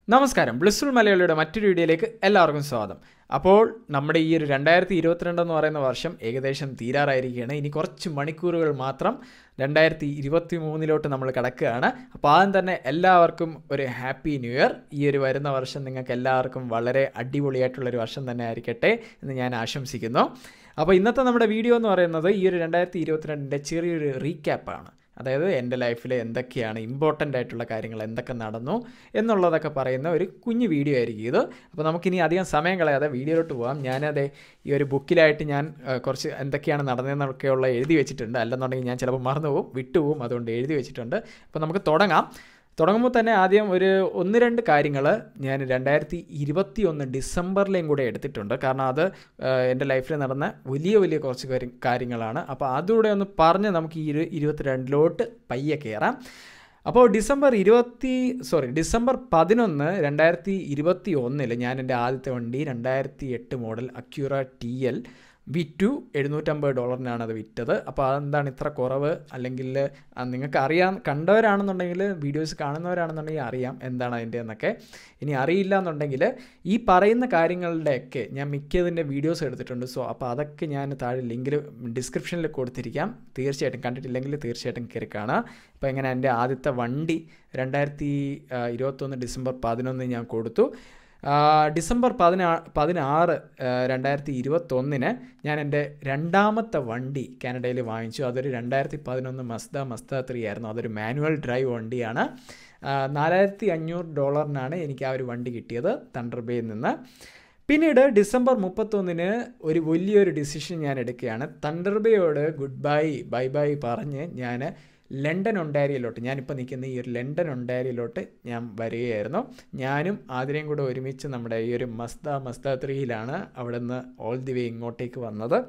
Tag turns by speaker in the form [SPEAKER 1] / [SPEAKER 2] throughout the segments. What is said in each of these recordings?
[SPEAKER 1] നമസ്കാരം ബ്ലിസ്ഫുൾ മലയാളിയുടെ മറ്റൊരു വീഡിയോയിലേക്ക് എല്ലാവർക്കും സ്വാഗതം അപ്പോൾ നമ്മുടെ ഈ ഒരു രണ്ടായിരത്തി ഇരുപത്തിരണ്ട് എന്ന് പറയുന്ന വർഷം ഏകദേശം തീരാറായിരിക്കുകയാണ് ഇനി കുറച്ച് മണിക്കൂറുകൾ മാത്രം രണ്ടായിരത്തി ഇരുപത്തി മൂന്നിലോട്ട് നമ്മൾ കിടക്കുകയാണ് അപ്പോൾ ആദ്യം തന്നെ എല്ലാവർക്കും ഒരു ഹാപ്പി ന്യൂ ഇയർ ഈ ഒരു വരുന്ന വർഷം നിങ്ങൾക്ക് എല്ലാവർക്കും വളരെ അടിപൊളിയായിട്ടുള്ളൊരു വർഷം തന്നെ ആയിരിക്കട്ടെ എന്ന് ഞാൻ ആശംസിക്കുന്നു അപ്പോൾ ഇന്നത്തെ നമ്മുടെ വീഡിയോ എന്ന് പറയുന്നത് ഈ ഒരു രണ്ടായിരത്തി ഇരുപത്തിരണ്ടിൻ്റെ ചെറിയൊരു റീക്യാപ്പാണ് അതായത് എൻ്റെ ലൈഫിൽ എന്തൊക്കെയാണ് ഇമ്പോർട്ടൻ്റ് ആയിട്ടുള്ള കാര്യങ്ങൾ എന്തൊക്കെ നടന്നു എന്നുള്ളതൊക്കെ പറയുന്ന ഒരു കുഞ്ഞു വീഡിയോ ആയിരിക്കും ഇത് അപ്പോൾ നമുക്കിനി അധികം സമയം കളയാതെ വീഡിയോയിലോട്ട് പോകാം ഞാനത് ഈ ഒരു ബുക്കിലായിട്ട് ഞാൻ ആ, കുറച്ച് എന്തൊക്കെയാണ് നടന്നതെന്നൊക്കെയുള്ള എഴുതി വെച്ചിട്ടുണ്ട് അല്ലെന്നുണ്ടെങ്കിൽ ഞാൻ ചിലപ്പോൾ മറന്നുപോകും വിട്ടുപോകും അതുകൊണ്ട് എഴുതി വെച്ചിട്ടുണ്ട് അപ്പോൾ നമുക്ക് തുടങ്ങാം തുടങ്ങുമ്പോൾ തന്നെ ആദ്യം ഒരു ഒന്ന് രണ്ട് കാര്യങ്ങൾ ഞാൻ രണ്ടായിരത്തി ഇരുപത്തി ഒന്ന് ഡിസംബറിലെയും കൂടെ എടുത്തിട്ടുണ്ട് കാരണം അത് ആ, എൻ്റെ ലൈഫിൽ നടന്ന വലിയ വലിയ കുറച്ച് കാര്യം കാര്യങ്ങളാണ് അപ്പോൾ അതുകൂടെ ഒന്ന് പറഞ്ഞ് നമുക്ക് ഈ ഇരു ഇരുപത്തിരണ്ടിലോട്ട് പയ്യെ കയറാം അപ്പോൾ ഡിസംബർ ഇരുപത്തി സോറി ഡിസംബർ പതിനൊന്ന് രണ്ടായിരത്തി ഇരുപത്തി ഒന്നിൽ ഞാൻ എൻ്റെ ആദ്യത്തെ വണ്ടി രണ്ടായിരത്തി എട്ട് മോഡൽ അക്യൂറ ടി എൽ വിറ്റു എഴുന്നൂറ്റമ്പത് ഡോളറിനാണ് അത് വിറ്റത് അപ്പോൾ അതെന്താണ് ഇത്ര കുറവ് അല്ലെങ്കിൽ ആ, നിങ്ങൾക്ക് അറിയാം കണ്ടവരാണെന്നുണ്ടെങ്കിൽ വീഡിയോസ് കാണുന്നവരാണെന്നുണ്ടെങ്കിൽ അറിയാം എന്താണ് അതിൻ്റെ എന്നൊക്കെ ഇനി അറിയില്ല എന്നുണ്ടെങ്കിൽ ഈ പറയുന്ന കാര്യങ്ങളുടെയൊക്കെ ഞാൻ മിക്കതിൻ്റെ വീഡിയോസ് എടുത്തിട്ടുണ്ട് സോ അപ്പോൾ അതൊക്കെ ഞാൻ താഴെ ലിങ്കിൽ ഡിസ്ക്രിപ്ഷനിൽ കൊടുത്തിരിക്കാം തീർച്ചയായിട്ടും കണ്ടിട്ടില്ലെങ്കിൽ തീർച്ചയായിട്ടും കയറി കാണാം ഇപ്പോൾ എങ്ങനെ എൻ്റെ ആദ്യത്തെ വണ്ടി രണ്ടായിരത്തി ഇരുപത്തൊന്ന് ഡിസംബർ പതിനൊന്ന് ഞാൻ കൊടുത്തു ആ, ഡിസംബർ പതിനാ പതിനാറ് ആ, രണ്ടായിരത്തി ഇരുപത്തൊന്നിന് ഞാൻ എൻ്റെ രണ്ടാമത്തെ വണ്ടി കാനഡയിൽ വാങ്ങിച്ചു അതൊരു രണ്ടായിരത്തി പതിനൊന്ന് മസ്ത മസ്ത ത്രീ ആയിരുന്നു അതൊരു മാനുവൽ ഡ്രൈവ് വണ്ടിയാണ് ആ, നാലായിരത്തി അഞ്ഞൂറ് ഡോളറിനാണ് എനിക്ക് ആ ഒരു വണ്ടി കിട്ടിയത് തണ്ടർബേയിൽ നിന്ന് പിന്നീട് ഡിസംബർ മുപ്പത്തൊന്നിന് ഒരു വലിയൊരു ഡിസിഷൻ ഞാൻ എടുക്കുകയാണ് തണ്ടർബേയോട് ഗുഡ് ബൈ ബൈ ബൈ പറഞ്ഞ് ഞാൻ ലണ്ടൻ ഒണ്ടാരിയയിലോട്ട് ഞാനിപ്പോൾ നിൽക്കുന്ന ഈ ഒരു ലണ്ടൻ ഒണ്ടാരിയയിലോട്ട് ഞാൻ വരികയായിരുന്നു ഞാനും ആതിരയും കൂടെ ഒരുമിച്ച് നമ്മുടെ ഈ ഒരു മസ്ത മസ്ത ത്രീയിലാണ് അവിടെ നിന്ന് ഓൾ ദി വേ ഇങ്ങോട്ടേക്ക് വന്നത്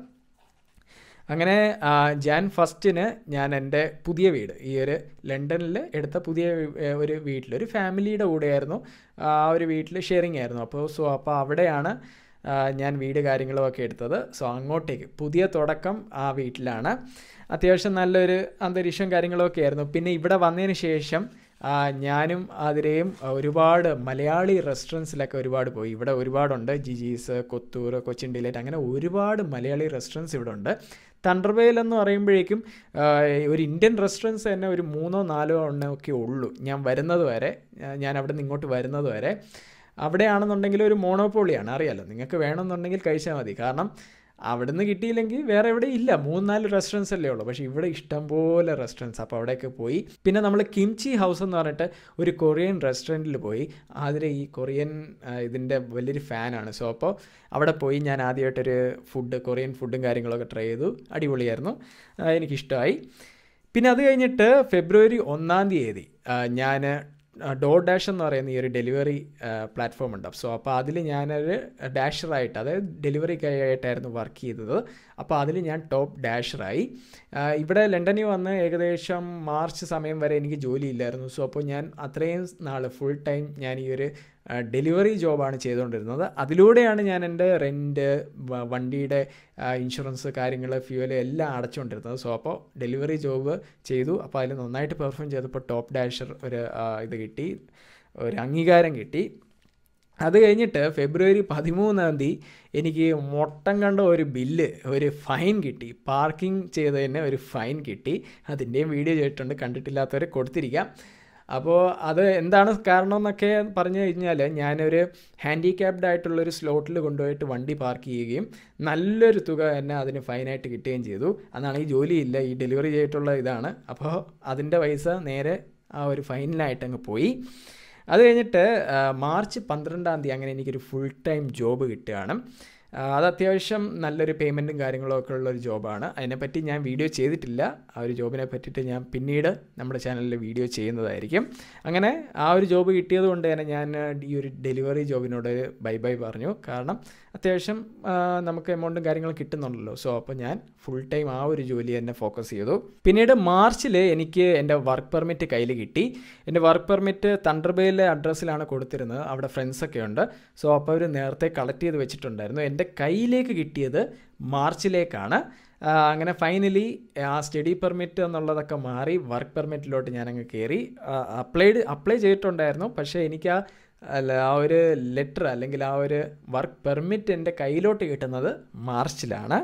[SPEAKER 1] അങ്ങനെ ആ, ജാൻ ഫസ്റ്റിന് ഞാൻ എൻ്റെ പുതിയ വീട് ഈ ഒരു ലണ്ടനിൽ എടുത്ത പുതിയ വീ- ഏ, ഒരു വീട്ടിൽ ഒരു ഫാമിലിയുടെ കൂടെയായിരുന്നു ആ ഒരു വീട്ടിൽ ഷെയറിങ് ആയിരുന്നു അപ്പോൾ സോ അപ്പോൾ അവിടെയാണ് ആ, ഞാൻ വീട് കാര്യങ്ങളും ഒക്കെ എടുത്തത് സോ അങ്ങോട്ടേക്ക് പുതിയ തുടക്കം ആ വീട്ടിലാണ് അത്യാവശ്യം നല്ലൊരു അന്തരീക്ഷം കാര്യങ്ങളൊക്കെ ആയിരുന്നു പിന്നെ ഇവിടെ വന്നതിന് ശേഷം ആ, ഞാനും അതിരെയും ഒരുപാട് മലയാളി റെസ്റ്റോറൻറ്റ്സിലൊക്കെ ഒരുപാട് പോയി ഇവിടെ ഒരുപാടുണ്ട് ജിജീസ് കൊത്തൂർ കൊച്ചിൻ ഡിലൈറ്റ് അങ്ങനെ ഒരുപാട് മലയാളി റെസ്റ്റോറൻറ്റ്സ് ഇവിടെ ഉണ്ട് തണ്ടർബേൽ എന്ന് പറയുമ്പോഴേക്കും ആ, ഒരു ഇന്ത്യൻ റെസ്റ്റോറൻറ്റ്സ് തന്നെ ഒരു മൂന്നോ നാലോ എണ്ണം ഒക്കെ ഉള്ളൂ ഞാൻ വരുന്നത് വരെ ആ, ഞാൻ അവിടെ നിന്ന് ഇങ്ങോട്ട് വരുന്നത് വരെ അവിടെയാണെന്നുണ്ടെങ്കിൽ ഒരു മോണോപോളിയാണ് അറിയാലോ നിങ്ങൾക്ക് വേണമെന്നുണ്ടെങ്കിൽ കഴിച്ചാൽ മതി കാരണം അവിടെ നിന്ന് കിട്ടിയില്ലെങ്കിൽ വേറെ എവിടെ ഇല്ല മൂന്നാല് റെസ്റ്റോറൻറ്റ്സ് അല്ലേ ഉള്ളൂ പക്ഷേ ഇവിടെ ഇഷ്ടംപോലെ റെസ്റ്റോറൻറ്റ്സ് അപ്പോൾ അവിടെയൊക്കെ പോയി പിന്നെ നമ്മൾ കിംചി ഹൗസ് എന്ന് പറഞ്ഞിട്ട് ഒരു കൊറിയൻ റെസ്റ്റോറൻറ്റിൽ പോയി അതിൽ ഈ കൊറിയൻ ആ, ഇതിൻ്റെ വലിയൊരു ഫാനാണ് സോ അപ്പോൾ അവിടെ പോയി ഞാൻ ആദ്യമായിട്ടൊരു ഫുഡ് കൊറിയൻ ഫുഡും കാര്യങ്ങളൊക്കെ ട്രൈ ചെയ്തു അടിപൊളിയായിരുന്നു ആ, എനിക്കിഷ്ടമായി പിന്നെ അത് കഴിഞ്ഞിട്ട് ഫെബ്രുവരി ഒന്നാം തീയതി ഞാൻ ഡോർ ഡാഷ് എന്ന് പറയുന്ന ഈ ഒരു ഡെലിവറി പ്ലാറ്റ്ഫോം ഉണ്ട് സോ അപ്പോൾ അതിൽ ഞാനൊരു ഡാഷറായിട്ട് അതായത് ഡെലിവറി ആയിട്ടായിരുന്നു വർക്ക് ചെയ്തത് അപ്പോൾ അതിൽ ഞാൻ ടോപ്പ് ഡാഷറായി ആ, ഇവിടെ ലണ്ടനിൽ വന്ന് ഏകദേശം മാർച്ച് സമയം വരെ എനിക്ക് ജോലി ഇല്ലായിരുന്നു സോ അപ്പോൾ ഞാൻ അത്രയും നാൾ ഫുൾ ടൈം ഞാൻ ഈ ഒരു ഡെലിവറി ജോബാണ് ചെയ്തുകൊണ്ടിരുന്നത് അതിലൂടെയാണ് ഞാൻ എൻ്റെ റെൻറ്റ് വണ്ടിയുടെ ഇൻഷുറൻസ് കാര്യങ്ങൾ ഫ്യൂവൽ എല്ലാം അടച്ചുകൊണ്ടിരുന്നത് സോ അപ്പോൾ ഡെലിവറി ജോബ് ചെയ്തു അപ്പോൾ അതിൽ നന്നായിട്ട് പെർഫോം ചെയ്തപ്പോൾ ടോപ്പ് ഡാഷർ ഒരു ആ, ഇത് കിട്ടി ഒരു അംഗീകാരം കിട്ടി അത് കഴിഞ്ഞിട്ട് ഫെബ്രുവരി പതിമൂന്നാം തീയതി എനിക്ക് മൊട്ടം കണ്ട ഒരു ബില്ല് ഒരു ഫൈൻ കിട്ടി പാർക്കിംഗ് ചെയ്തതിന് ഒരു ഫൈൻ കിട്ടി അതിൻ്റെയും വീഡിയോ ചെയ്തിട്ടുണ്ട് കണ്ടിട്ടില്ലാത്തവരെ കൊടുത്തിരിക്കാം അപ്പോൾ അത് എന്താണ് കാരണം എന്നൊക്കെ പറഞ്ഞു കഴിഞ്ഞാൽ ഞാനൊരു ഹാൻഡിക്യാപ്ഡ് ആയിട്ടുള്ളൊരു സ്ലോട്ടിൽ കൊണ്ടുപോയിട്ട് വണ്ടി പാർക്ക് ചെയ്യുകയും നല്ലൊരു തുക എന്നെ അതിന് ഫൈനായിട്ട് കിട്ടുകയും ചെയ്തു അന്നാണ് ഈ ജോലിയില്ല ഈ ഡെലിവറി ചെയ്തിട്ടുള്ള ഇതാണ് അപ്പോൾ അതിൻ്റെ പൈസ നേരെ ആ ഒരു ഫൈനലായിട്ട് അങ്ങ് പോയി അത് കഴിഞ്ഞിട്ട് ആ, മാർച്ച് പന്ത്രണ്ടാം തീയതി അങ്ങനെ എനിക്കൊരു ഫുൾ ടൈം ജോബ് കിട്ടുകയാണ് ആ, അത് അത്യാവശ്യം നല്ലൊരു പേയ്മെൻറ്റും കാര്യങ്ങളും ഒക്കെ ഉള്ള ഒരു ജോബാണ് അതിനെപ്പറ്റി ഞാൻ വീഡിയോ ചെയ്തിട്ടില്ല ആ ഒരു ജോബിനെ പറ്റിയിട്ട് ഞാൻ പിന്നീട് നമ്മുടെ ചാനലിൽ വീഡിയോ ചെയ്യുന്നതായിരിക്കും അങ്ങനെ ആ ഒരു ജോബ് കിട്ടിയത് കൊണ്ട് തന്നെ ഞാൻ ഈ ഒരു ഡെലിവറി ജോബിനോട് ബൈ ബൈ പറഞ്ഞു കാരണം അത്യാവശ്യം ആ, നമുക്ക് എമൗണ്ടും കാര്യങ്ങളും കിട്ടുന്നുണ്ടല്ലോ സോ അപ്പോൾ ഞാൻ ഫുൾ ടൈം ആ ഒരു ജോലി തന്നെ ഫോക്കസ് ചെയ്തു പിന്നീട് മാർച്ചിൽ എനിക്ക് എൻ്റെ വർക്ക് പെർമിറ്റ് കയ്യിൽ കിട്ടി എൻ്റെ വർക്ക് പെർമിറ്റ് തണ്ടർബേയിലെ അഡ്രസ്സിലാണ് കൊടുത്തിരുന്നത് അവിടെ ഫ്രണ്ട്സൊക്കെ ഉണ്ട് സോ അപ്പോൾ അവർ നേരത്തെ കളക്ട് ചെയ്ത് വെച്ചിട്ടുണ്ടായിരുന്നു എൻ്റെ കയ്യിലേക്ക് കിട്ടിയത് മാർച്ചിലേക്കാണ് ആ, അങ്ങനെ ഫൈനലി ആ സ്റ്റഡി പെർമിറ്റ് എന്നുള്ളതൊക്കെ മാറി വർക്ക് പെർമിറ്റിലോട്ട് ഞാനങ്ങ് കയറി അപ്ലൈഡ് അപ്ലൈ ചെയ്തിട്ടുണ്ടായിരുന്നു പക്ഷേ എനിക്ക് ആ അല്ല ആ ഒരു ലെറ്റർ അല്ലെങ്കിൽ ആ ഒരു വർക്ക് പെർമിറ്റ് എൻ്റെ കയ്യിലോട്ട് കിട്ടുന്നത് മാർച്ചിലാണ്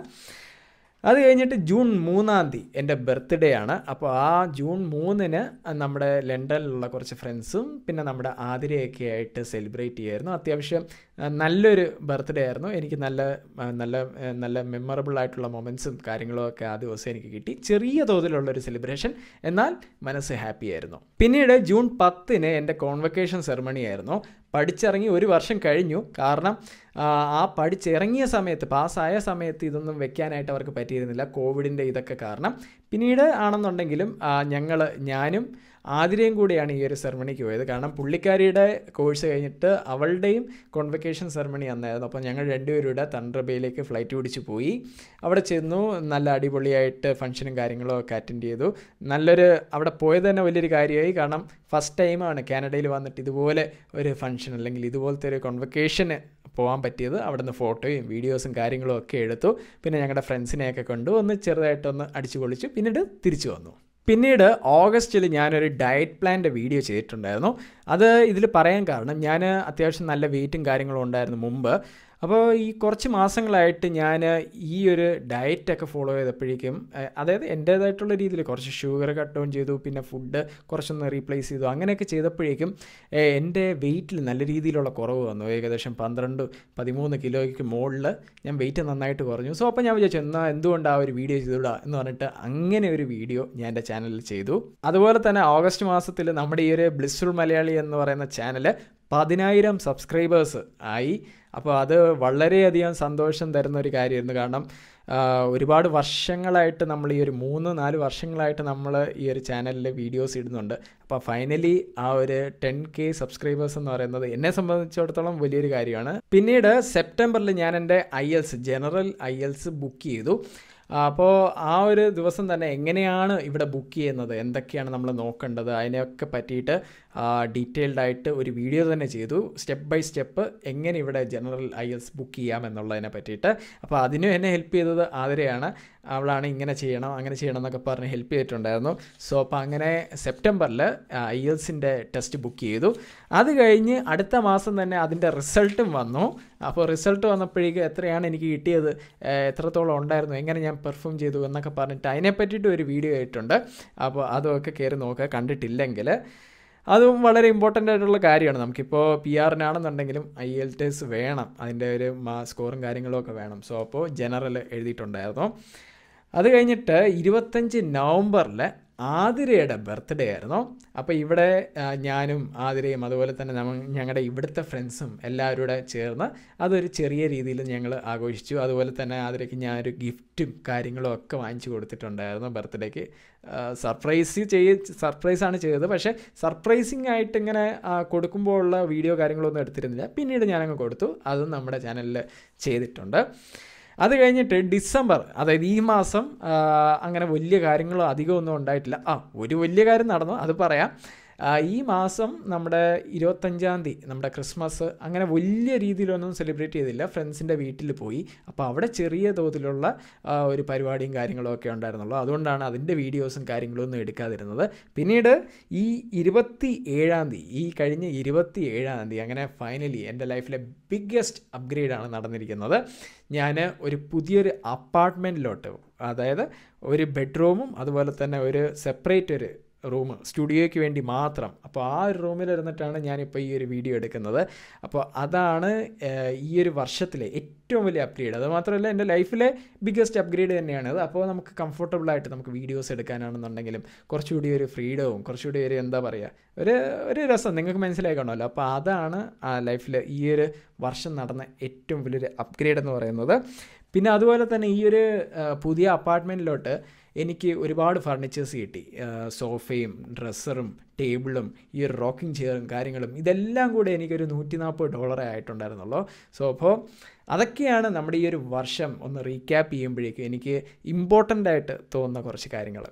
[SPEAKER 1] അത് കഴിഞ്ഞിട്ട് ജൂൺ മൂന്നാം തീയതി എൻ്റെ ബർത്ത്ഡേ ആണ് അപ്പോൾ ആ ജൂൺ മൂന്നിന് നമ്മുടെ ലണ്ടനിലുള്ള കുറച്ച് ഫ്രണ്ട്സും പിന്നെ നമ്മുടെ ആതിരയൊക്കെ ആയിട്ട് സെലിബ്രേറ്റ് ചെയ്യായിരുന്നു അത്യാവശ്യം ആ, നല്ലൊരു ബർത്ത്ഡേ ആയിരുന്നു എനിക്ക് നല്ല ആ, നല്ല ആ, നല്ല മെമ്മറബിൾ ആയിട്ടുള്ള മൊമെൻറ്റ്സും കാര്യങ്ങളും ഒക്കെ ആ ദിവസം എനിക്ക് കിട്ടി ചെറിയ തോതിലുള്ളൊരു സെലിബ്രേഷൻ എന്നാൽ മനസ്സ് ഹാപ്പി ആയിരുന്നു പിന്നീട് ജൂൺ പത്തിന് എൻ്റെ കോൺവക്കേഷൻ സെറമണി ആയിരുന്നു പഠിച്ചിറങ്ങി ഒരു വർഷം കഴിഞ്ഞു കാരണം ആ, ആ പഠിച്ചിറങ്ങിയ സമയത്ത് പാസ്സായ സമയത്ത് ഇതൊന്നും വെക്കാനായിട്ട് അവർക്ക് പറ്റിയിരുന്നില്ല കോവിഡിൻ്റെ ഇതൊക്കെ കാരണം പിന്നീട് ആണെന്നുണ്ടെങ്കിലും ഞങ്ങൾ ഞാനും ആതിരയും കൂടിയാണ് ഈ ഒരു സെറമണിക്ക് പോയത് കാരണം പുള്ളിക്കാരിയുടെ കോഴ്സ് കഴിഞ്ഞിട്ട് അവളുടെയും കോൺവെക്കേഷൻ സെറമണി അന്നായിരുന്നു അപ്പോൾ ഞങ്ങൾ രണ്ടുപേരുടെ തണ്ട്രബയിലേക്ക് ഫ്ലൈറ്റ് പിടിച്ച് പോയി അവിടെ ചെന്നു നല്ല അടിപൊളിയായിട്ട് ഫംഗ്ഷനും കാര്യങ്ങളും ഒക്കെ അറ്റൻഡ് ചെയ്തു നല്ലൊരു അവിടെ പോയത് തന്നെ വലിയൊരു കാര്യമായി കാരണം ഫസ്റ്റ് ടൈമാണ് കാനഡയിൽ വന്നിട്ട് ഇതുപോലെ ഒരു ഫംഗ്ഷൻ അല്ലെങ്കിൽ ഇതുപോലത്തെ ഒരു കോൺവെക്കേഷന് പോകാൻ പറ്റിയത് അവിടുന്ന് ഫോട്ടോയും വീഡിയോസും കാര്യങ്ങളും ഒക്കെ എടുത്തു പിന്നെ ഞങ്ങളുടെ ഫ്രണ്ട്സിനെയൊക്കെ കൊണ്ട് ഒന്ന് ചെറുതായിട്ടൊന്ന് അടിച്ചു പൊളിച്ചു പിന്നീട് തിരിച്ചു വന്നു പിന്നീട് ഓഗസ്റ്റിൽ ഞാനൊരു ഡയറ്റ് പ്ലാൻ്റെ വീഡിയോ ചെയ്തിട്ടുണ്ടായിരുന്നു അത് ഇതിൽ പറയാൻ കാരണം ഞാൻ അത്യാവശ്യം നല്ല വെയിറ്റും കാര്യങ്ങളും ഉണ്ടായിരുന്നു മുമ്പ് അപ്പോൾ ഈ കുറച്ച് മാസങ്ങളായിട്ട് ഞാൻ ഈ ഒരു ഡയറ്റൊക്കെ ഫോളോ ചെയ്തപ്പോഴേക്കും ഏഹ്, അതായത് എൻ്റേതായിട്ടുള്ള രീതിയിൽ കുറച്ച് ഷുഗർ കട്ട് ഡൗൺ ചെയ്തു പിന്നെ ഫുഡ് കുറച്ചൊന്ന് റീപ്ലേസ് ചെയ്തു അങ്ങനെയൊക്കെ ചെയ്തപ്പോഴേക്കും ഏഹ്, എൻ്റെ വെയിറ്റിൽ നല്ല രീതിയിലുള്ള കുറവ് വന്നു ഏകദേശം പന്ത്രണ്ട് പതിമൂന്ന് കിലോയ്ക്ക് മുകളിൽ ഞാൻ വെയിറ്റ് നന്നായിട്ട് കുറഞ്ഞു സോ അപ്പോൾ ഞാൻ വിചാരിച്ചു എന്നാൽ എന്തുകൊണ്ട് ആ ഒരു വീഡിയോ ചെയ്തുകൂടാ എന്ന് പറഞ്ഞിട്ട് അങ്ങനെ ഒരു വീഡിയോ ഞാൻ എൻ്റെ ചാനലിൽ ചെയ്തു അതുപോലെ തന്നെ ഓഗസ്റ്റ് മാസത്തിൽ നമ്മുടെ ഈ ഒരു ബ്ലിസ്ഫുൾ മലയാളി എന്ന് പറയുന്ന ചാനൽ പതിനായിരം സബ്സ്ക്രൈബേഴ്സ് ആയി അപ്പോൾ അത് വളരെയധികം സന്തോഷം തരുന്ന ഒരു കാര്യമായിരുന്നു കാരണം ആ, ഒരുപാട് വർഷങ്ങളായിട്ട് നമ്മൾ ഈ ഒരു മൂന്ന് നാല് വർഷങ്ങളായിട്ട് നമ്മൾ ഈ ഒരു ചാനലിൽ വീഡിയോസ് ഇടുന്നുണ്ട് അപ്പോൾ ഫൈനലി ആ ഒരു ടെൻ കെ സബ്സ്ക്രൈബേഴ്സ് എന്ന് പറയുന്നത് എന്നെ സംബന്ധിച്ചിടത്തോളം വലിയൊരു കാര്യമാണ് പിന്നീട് സെപ്റ്റംബറിൽ ഞാൻ എൻ്റെ IELTS general IELTS book ചെയ്തു അപ്പോൾ ആ ഒരു ദിവസം തന്നെ എങ്ങനെയാണ് ഇവിടെ ബുക്ക് ചെയ്യുന്നത് എന്തൊക്കെയാണ് നമ്മൾ നോക്കേണ്ടത് അതിനെയൊക്കെ പറ്റിയിട്ട് ഡീറ്റെയിൽഡ് ആയിട്ട് ഒരു വീഡിയോ തന്നെ ചെയ്തു സ്റ്റെപ്പ് ബൈ സ്റ്റെപ്പ് എങ്ങനെ ഇവിടെ ജനറൽ ഐ എൽസ് ബുക്ക് ചെയ്യാം എന്നുള്ളതിനെ പറ്റിയിട്ട് അപ്പോൾ അതിനും എന്നെ ഹെൽപ്പ് ചെയ്തത് ആതിരയാണ് അവളാണ് ഇങ്ങനെ ചെയ്യണം അങ്ങനെ ചെയ്യണം എന്നൊക്കെ പറഞ്ഞ് ഹെൽപ്പ് ചെയ്തിട്ടുണ്ടായിരുന്നു സോ അപ്പോൾ അങ്ങനെ സെപ്റ്റംബറിൽ ഐ എൽസിൻ്റെ ടെസ്റ്റ് ബുക്ക് ചെയ്തു അത് കഴിഞ്ഞ് അടുത്ത മാസം തന്നെ അതിൻ്റെ റിസൾട്ടും വന്നു അപ്പോൾ റിസൾട്ട് വന്നപ്പോഴേക്കും എത്രയാണ് എനിക്ക് കിട്ടിയത് ഏഹ് എത്രത്തോളം ഉണ്ടായിരുന്നു എങ്ങനെ ഞാൻ പെർഫോം ചെയ്തു എന്നൊക്കെ പറഞ്ഞിട്ട് അതിനെ പറ്റിയിട്ട് ഒരു വീഡിയോ ആയിട്ടുണ്ട് അപ്പോൾ അതൊക്കെ കയറി നോക്കുക കണ്ടിട്ടില്ലെങ്കിൽ അതും വളരെ ഇമ്പോർട്ടൻ്റ് ആയിട്ടുള്ള കാര്യമാണ് നമുക്കിപ്പോൾ പി ആറിനാണെന്നുണ്ടെങ്കിലും ഐ എൽ ടെസ് വേണം അതിൻ്റെ ഒരു മാ സ്കോറും കാര്യങ്ങളും ഒക്കെ വേണം സോ അപ്പോൾ ജനറൽ എഴുതിയിട്ടുണ്ടായിരുന്നു അത് കഴിഞ്ഞിട്ട് ഇരുപത്തഞ്ച് നവംബറിൽ ആതിരയുടെ ബർത്ത്ഡേ ആയിരുന്നു അപ്പോൾ ഇവിടെ ആ, ഞാനും ആതിരയും അതുപോലെ തന്നെ നമ്മ ഞങ്ങളുടെ ഇവിടുത്തെ ഫ്രണ്ട്സും എല്ലാവരും കൂടെ ചേർന്ന് അതൊരു ചെറിയ രീതിയിൽ ഞങ്ങൾ ആഘോഷിച്ചു അതുപോലെ തന്നെ ആതിരയ്ക്ക് ഞാനൊരു ഗിഫ്റ്റും കാര്യങ്ങളും ഒക്കെ വാങ്ങിച്ചു കൊടുത്തിട്ടുണ്ടായിരുന്നു ബർത്ത്ഡേക്ക് സർപ്രൈസ് ചെയ്യ സർപ്രൈസാണ് ചെയ്തത് പക്ഷേ സർപ്രൈസിങ് ആയിട്ട് ഇങ്ങനെ ആ, കൊടുക്കുമ്പോൾ ഉള്ള വീഡിയോ കാര്യങ്ങളൊന്നും എടുത്തിരുന്നില്ല പിന്നീട് ഞാനങ്ങ് കൊടുത്തു അതും നമ്മുടെ ചാനലിൽ ചെയ്തിട്ടുണ്ട് അത് കഴിഞ്ഞിട്ട് ഡിസംബർ അതായത് ഈ മാസം ആ, അങ്ങനെ വലിയ കാര്യങ്ങളോ അധികമൊന്നും ഉണ്ടായിട്ടില്ല ആ ഒരു വലിയ കാര്യം നടന്നു അത് പറയാം ആ, ഈ മാസം നമ്മുടെ ഇരുപത്തഞ്ചാം തീയതി നമ്മുടെ ക്രിസ്മസ് അങ്ങനെ വലിയ രീതിയിലൊന്നും സെലിബ്രേറ്റ് ചെയ്തില്ല ഫ്രണ്ട്സിൻ്റെ വീട്ടിൽ പോയി അപ്പോൾ അവിടെ ചെറിയ തോതിലുള്ള ആ, ഒരു പരിപാടിയും കാര്യങ്ങളും ഒക്കെ ഉണ്ടായിരുന്നുള്ളൂ അതുകൊണ്ടാണ് അതിൻ്റെ വീഡിയോസും കാര്യങ്ങളും ഒന്നും എടുക്കാതിരുന്നത് പിന്നീട് ഈ ഇരുപത്തി ഏഴാം തീയതി ഈ കഴിഞ്ഞ ഇരുപത്തി ഏഴാം തീയതി അങ്ങനെ ഫൈനലി എൻ്റെ ലൈഫിലെ ബിഗ്ഗസ്റ്റ് അപ്ഗ്രേഡാണ് നടന്നിരിക്കുന്നത് ഞാൻ ഒരു പുതിയൊരു അപ്പാർട്ട്മെൻറ്റിലോട്ട് അതായത് ഒരു ബെഡ്റൂമും അതുപോലെ തന്നെ ഒരു സെപ്പറേറ്റ് ഒരു റൂം സ്റ്റുഡിയോയ്ക്ക് വേണ്ടി മാത്രം അപ്പോൾ ആ ഒരു റൂമിൽ ഇരുന്നിട്ടാണ് ഞാനിപ്പോൾ ഈ ഒരു വീഡിയോ എടുക്കുന്നത് അപ്പോൾ അതാണ് ഏഹ്, ഈ ഒരു വർഷത്തിലെ ഏറ്റവും വലിയ അപ്ഗ്രേഡ് അത് മാത്രമല്ല എൻ്റെ ലൈഫിലെ ബിഗ്ഗസ്റ്റ് അപ്ഗ്രേഡ് തന്നെയാണ് അത് അപ്പോൾ നമുക്ക് comfortable ആയിട്ട് നമുക്ക് വീഡിയോസ് എടുക്കാനാണെന്നുണ്ടെങ്കിലും കുറച്ചുകൂടി ഒരു ഫ്രീഡവും കുറച്ചുകൂടി ഒരു എന്താ പറയുക ഒരു ഒരു രസം നിങ്ങൾക്ക് മനസ്സിലായി കാണുമല്ലോ അപ്പോൾ അതാണ് ആ ലൈഫിൽ ഈ ഒരു വർഷം നടന്ന ഏറ്റവും വലിയൊരു അപ്ഗ്രേഡ് എന്ന് പറയുന്നത് പിന്നെ അതുപോലെ തന്നെ ഈ ഒരു ആ, പുതിയ അപ്പാർട്ട്മെൻറ്റിലോട്ട് എനിക്ക് ഒരുപാട് ഫർണിച്ചേഴ്സ് കിട്ടി ആ, സോഫയും ഡ്രസ്സറും ടേബിളും ഈ ഒരു റോക്കിംഗ് ചെയറും കാര്യങ്ങളും ഇതെല്ലാം കൂടെ എനിക്കൊരു നൂറ്റി നാൽപ്പത് ഡോളറേ ആയിട്ടുണ്ടായിരുന്നുള്ളൂ സോ അപ്പോൾ അതൊക്കെയാണ് നമ്മുടെ ഈ ഒരു വർഷം ഒന്ന് റീക്യാപ്പ് ചെയ്യുമ്പോഴേക്കും എനിക്ക് ഇമ്പോർട്ടൻ്റ് ആയിട്ട് തോന്നുന്ന കുറച്ച് കാര്യങ്ങൾ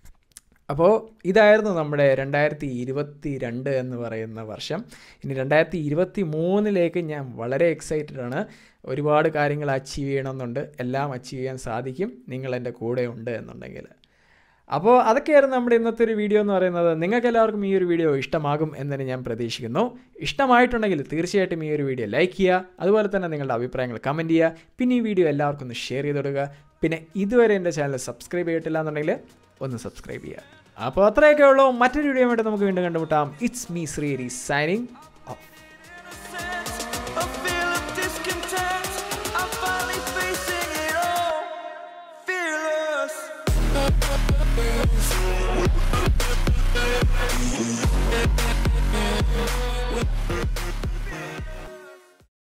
[SPEAKER 1] അപ്പോൾ ഇതായിരുന്നു നമ്മുടെ രണ്ടായിരത്തി ഇരുപത്തി രണ്ട് എന്ന് പറയുന്ന വർഷം ഇനി രണ്ടായിരത്തി ഇരുപത്തി മൂന്നിലേക്ക് ഞാൻ വളരെ എക്സൈറ്റഡ് ആണ് ഒരുപാട് കാര്യങ്ങൾ അച്ചീവ് ചെയ്യണമെന്നുണ്ട് എല്ലാം അച്ചീവ് ചെയ്യാൻ സാധിക്കും നിങ്ങൾ എൻ്റെ കൂടെ ഉണ്ട് എന്നുണ്ടെങ്കിൽ അപ്പോൾ അതൊക്കെയായിരുന്നു നമ്മുടെ ഇന്നത്തെ ഒരു വീഡിയോ എന്ന് പറയുന്നത് നിങ്ങൾക്ക് എല്ലാവർക്കും ഈ ഒരു വീഡിയോ ഇഷ്ടമാകും എന്ന് തന്നെ ഞാൻ പ്രതീക്ഷിക്കുന്നു ഇഷ്ടമായിട്ടുണ്ടെങ്കിൽ തീർച്ചയായിട്ടും ഈ ഒരു വീഡിയോ ലൈക്ക് ചെയ്യുക അതുപോലെ തന്നെ നിങ്ങളുടെ അഭിപ്രായങ്ങൾ കമൻറ്റ് ചെയ്യുക പിന്നെ ഈ വീഡിയോ എല്ലാവർക്കും ഒന്ന് ഷെയർ ചെയ്ത് കൊടുക്കുക പിന്നെ ഇതുവരെ എൻ്റെ ചാനൽ സബ്സ്ക്രൈബ് ചെയ്തിട്ടില്ല എന്നുണ്ടെങ്കിൽ ഒന്ന് സബ്സ്ക്രൈബ് ചെയ്യുക അപ്പോൾ അത്രയൊക്കെ ഉള്ളൂ മറ്റൊരു വീഡിയോ ആയിട്ട് നമുക്ക് വീണ്ടും കണ്ടുമുട്ടാം it's me Sreeri signing off
[SPEAKER 2] A feel of discontent. I'm finally facing it all. Fearless.
[SPEAKER 3] We'll